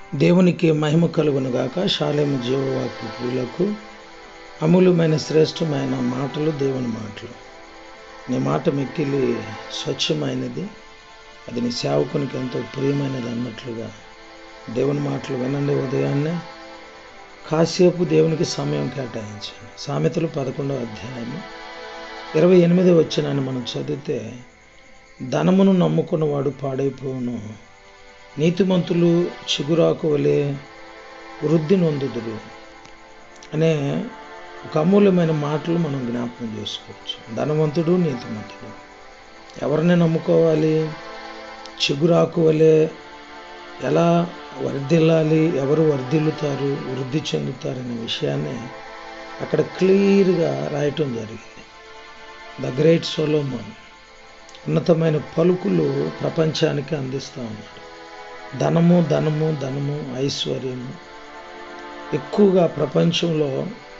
దేవునికి మహిమ కలుగునుగాక శాలేము జీవవాకు ప్రియులకు అమూల్యమైన శ్రేష్టమైన మాటలు దేవుని మాటలు నీ మాట మిక్కిలి స్వచ్ఛమైనది అది నీ సేవకునికి ఎంతో ప్రియమైనది అన్నట్లుగా దేవుని మాటలు వినండి ఉదయాన్నే కాసేపు దేవునికి సమయం కేటాయించండి సామెతలు పదకొండవ అధ్యాయం ఇరవై ఎనిమిది వచ్చినాన్ని మనం చదివితే ధనమును నమ్ముకున్నవాడు పాడైపోవును నీతిమంతులు చిగురాకు వలె వృద్ధి నొందుదురు అనే ఒక అమూల్యమైన మాటలు మనం జ్ఞాపకం చేసుకోవచ్చు ధనవంతుడు నీతిమంతుడు ఎవరిని నమ్ముకోవాలి చిగురాకు వలె ఎలా వర్ధిల్లాలి ఎవరు వర్ధిల్లుతారు వృద్ధి చెందుతారనే విషయాన్ని అక్కడ క్లియర్గా రాయటం జరిగింది ద గ్రేట్ సోలోమన్ ఉన్నతమైన పలుకులు ప్రపంచానికి అందిస్తూ ఉన్నాడు ధనము ధనము ధనము ఐశ్వర్యము ఎక్కువగా ప్రపంచంలో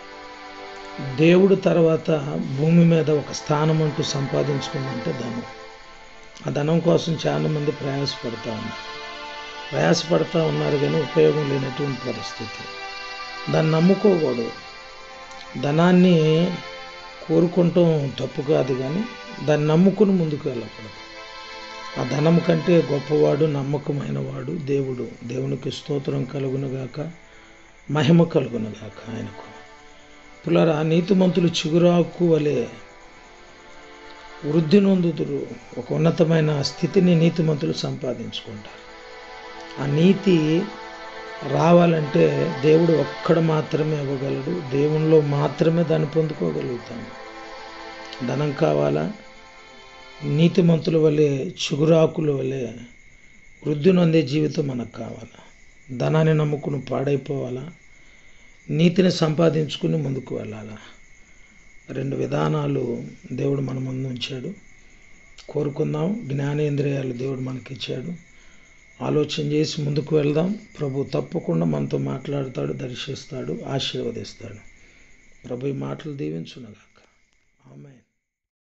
దేవుడు తర్వాత భూమి మీద ఒక స్థానం అంటూ సంపాదించుకుందంటే ధనం ఆ ధనం కోసం చాలామంది ప్రయాసపడతా ఉన్నారు ప్రయాసపడతా ఉన్నారు కానీ ఉపయోగం లేనటువంటి పరిస్థితి దాన్ని నమ్ముకోకూడదు ధనాన్ని కోరుకుంటాం తప్పు కాదు కానీ దాన్ని నమ్ముకుని ముందుకు వెళ్ళకూడదు ఆ ధనం కంటే గొప్పవాడు నమ్మకమైన వాడు దేవుడు దేవునికి స్తోత్రం కలుగునుగాక మహిమ కలుగునుగాక ఆయనకు పులరా నీతిమంతులు చిగురాకు వలె వృద్ధి నొందుదురు ఒక ఉన్నతమైన స్థితిని నీతిమంతులు సంపాదించుకుంటారు ఆ నీతి రావాలంటే దేవుడు ఒక్కడ మాత్రమే ఇవ్వగలడు దేవునిలో మాత్రమే దాన్ని పొందుకోగలుగుతాము ధనం కావాలా నీతిమంతుల వలె చిగురాకుల వలె వృద్ధి నొందే జీవితం మనకు కావాలా ధనాన్ని నమ్ముకుని పాడైపోవాలా నీతిని సంపాదించుకుని ముందుకు వెళ్ళాలా రెండు విధానాలు దేవుడు మన ముందు ఉంచాడు కోరుకుందాం జ్ఞానేంద్రియాలు దేవుడు మనకిచ్చాడు ఆలోచన చేసి ముందుకు వెళ్దాం ప్రభు తప్పకుండా మనతో మాట్లాడతాడు దర్శిస్తాడు ఆశీర్వదిస్తాడు ప్రభు ఈ మాటలు దీవించునగాక ఆమె